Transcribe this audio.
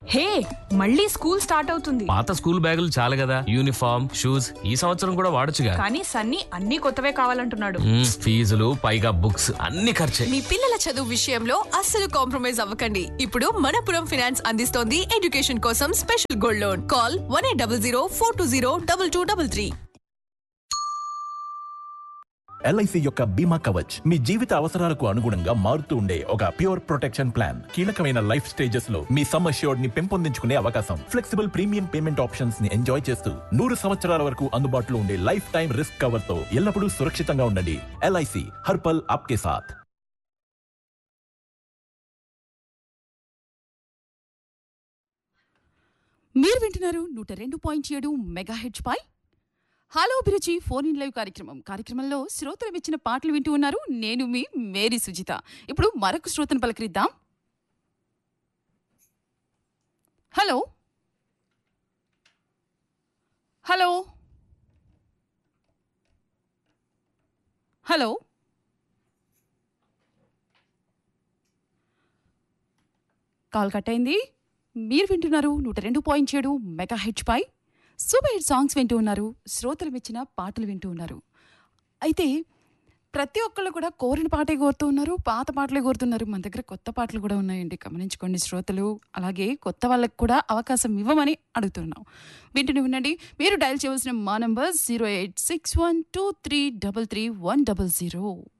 హే మళ్ళీ school start అవుతుంది పాత స్కూల్ బ్యాగులు చాలు కదా యూనిఫామ్ షూస్ ఈ సంవత్సరం కూడా వాడొచ్చుగా కానీ సన్నీ అన్ని కొత్తవే కావాలంటున్నాడు మ్మ్, ఫీజులు పైగా బుక్స్ అన్ని ఖర్చే మీ పిల్లల చదువు విషయంలో అస్సలు కాంప్రమైజ్ అవ్వకండి ఇప్పుడు మనపురం ఫినాన్స్ అందిస్తోంది ఎడ్యుకేషన్ కోసం special gold loan call one eight double zero four two zero double two double three LIC యొక్క బీమా కవచ్ మీ జీవిత అవసరాలకు అనుగుణంగా మారుతూ ఉండే ఒక ప్యూర్ ప్రొటెక్షన్ ప్లాన్ కీలకమైన లైఫ్ స్టేజెస్ లో మీ సమ్ అష్యూర్డ్ ని పెంపొందించుకునే అవకాశం ఫ్లెక్సిబుల్ ప్రీమియం పేమెంట్ ఆప్షన్స్ ని ఎంజాయ్ చేస్తూ నూరు సంవత్సరాల వరకు అందుబాటులో ఉండే లైఫ్ టైం రిస్క్ కవర్ తో ఎల్లప్పుడూ సురక్షితంగా ఉండండి ఎల్ఐసి హర్పల్ ఆప్కే సాథ్ మీరు వింటున్నారు నూట రెండు పాయింట్ ఏడు మెగా హెచ్ పై హలో అభిరుచి ఫోన్ ఇన్ లైవ్ కార్యక్రమం కార్యక్రమంలో శ్రోతలు ఇచ్చిన పాటలు వింటూ ఉన్నారు నేను మీ మేరీ సుజిత ఇప్పుడు మరొక శ్రోతను పలకరిద్దాం hello hello hello call cut అయింది మీరు వింటున్నారు నూట రెండు పాయింట్ ఏడు మెగా హెచ్ పై సూపర్ హిట్ సాంగ్స్ వింటూ ఉన్నారు శ్రోతలు మెచ్చిన పాటలు వింటూ ఉన్నారు అయితే ప్రతి ఒక్కళ్ళు కూడా కోరిన పాటే కోరుతూ ఉన్నారు పాత పాటలే కోరుతున్నారు మన దగ్గర కొత్త పాటలు కూడా ఉన్నాయండి గమనించుకోండి శ్రోతలు అలాగే కొత్త వాళ్ళకి కూడా అవకాశం ఇవ్వమని అడుగుతున్నాం వింటూనే ఉండండి మీరు డయల్ చేయవలసిన మా number zero eight six one two three double three one double zero